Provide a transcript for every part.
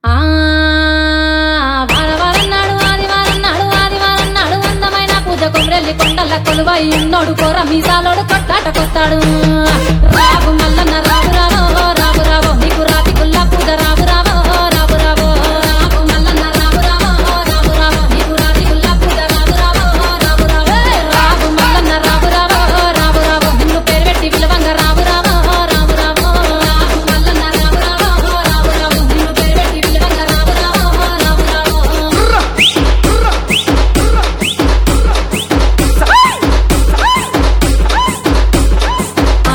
ఆ వారవారం నాడు ఆదివారం నాడు ఆదివారం నాడు అందమైన పూజ కొమ్రెల్లి కొండల కొలువై ఉన్నోడు కోర మీసాలోడు కొట్టాట కొత్తాడు రావు మల్లన్న రావు రావో రావు రావో నీకు రాతి గుల్ల పూజ రావు రావో రావు రావో రావు మల్లన్న రావు రావో రావు రావో నీకు రాతి గుల్ల పూజ రావు రావో రావు రావో రావు మల్లన్న రావు రావో రావు రావో నిన్ను పేరు పెట్టి పిలవంగ రావు రావో రావు రావో రావు మల్లన్న రావు రావో రావు రావో నిన్ను పేరు పెట్టి పిలవంగ రావు రావో రావు రావో ఆ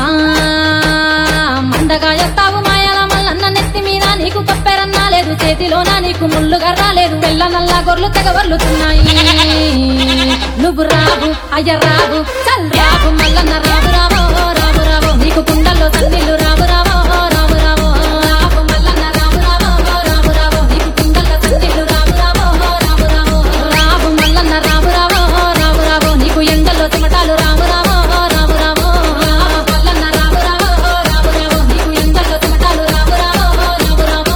మందగా ఎత్తావు మాయాల మల్లన్న నెత్తి మీద నీకు కొప్పెరన్నా లేదు చేతిలోన నీకు ముళ్ళుగా రాలేదు వెళ్ళ నల్ల గొర్రెలు తెగవర్లుతున్నాయి నువ్వు రావు అయ్య రావు చల్ రావు మల్లన్న రావు రావో రావు రావో నీకు కుండల్లో సన్నిళ్ళు రావు రావో రావు రావో రావు మల్లన్న రావు రావో రావు రావో నీకు కుండల్లో సన్నిళ్ళు రావు రావో రావు రావో రావు మల్లన్న రావు రావో రావు రావో నీకు ఎండల్లో చెమటాలు రావు రావో రావు రావో రావు మల్లన్న రావు రావో రావు రావో నీకు ఎండల్లో చెమటాలు రావు రావో రావు రావో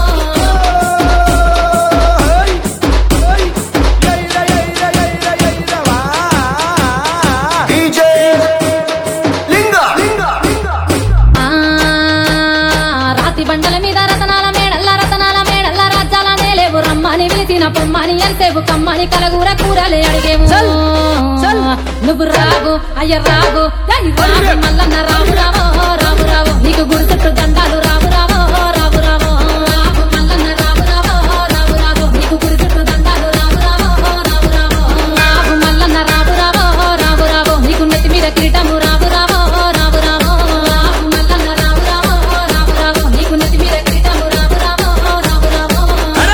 DJ లింగా లింగా ఆ రాతి బండల మీద రతనాల మేడల్ల రతనాల మేడల్ల రాజ్యాల నేలేవు రమ్మని పిలిచిన పొమ్మని ఎంతేవు కమ్మని కలగూర కూరలే అడిగేవు నువ్వు రావు అయ్య రావు ఏయ్ రావు మల్లన్న రావు రావో రావు రావు నీకు గుడి చుట్టూ దండాలు రావు రావో రావు రావో రావు మల్లన్న రావు రావో రావు రావో నీకు గుడి చుట్టూ దండాలు రావు రావో రావు రావో రావు మల్లన్న రావు రావో రావు రావో నీకు నెత్తి మీద కిరీటము రావు రావో రావు రావో రావు మల్లన్న రావు రావో రావు రావో నీకు నెత్తి మీద కిరీటము రావు రావో రావు రావో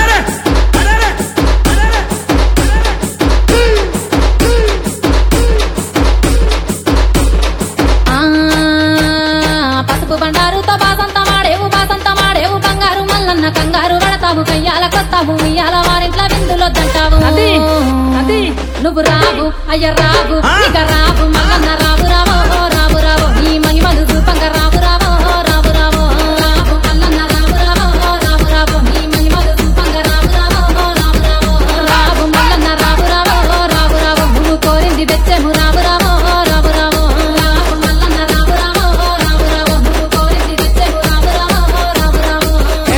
ఆ పసుపు బండారుతో బాసంత మాడేవు బాసంత మాడేవు బంగారు మల్లన్న కంగారు పడతావు కయ్యాల కొత్తావు ఇయ్యాల వారింట్ల విందులో దంటావు అది, అది. నువ్వు రావు అయ్య రావు ఆ? ఇక రావు మల్లన్న రావు రావో రావు రావో నీ మహిమలు రూపంగా రావు రావో రావు రావో రావు మల్లన్న రావు రావో రావు రావో నీ మహిమలు రూపంగా రావు రావో రావు రావో రావు మల్లన్న రావు రావో రావు రావో నువ్వు కోరింది తెచ్చేము రావు రావో రావు రావో రావు మల్లన్న రావు రావో రావు రావో నువ్వు కోరింది తెచ్చేము రావు రావో రావు రావో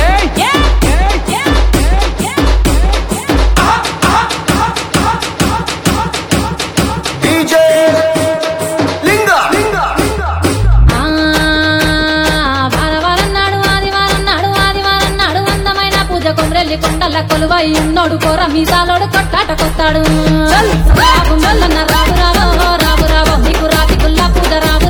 DJ లింగా లింగా ఆ వారవారం నాడు ఆదివారం నాడు ఆదివారం నాడు అందమైన పూజ కొమ్రెల్లి కొండల కొలువై ఉన్నోడు కోర మీసాలోడు కొట్టాట కొత్తాడు రావు మల్లన్న రావు రావో రావు రావో నీకు రాతి గుల్ల పూజ రావు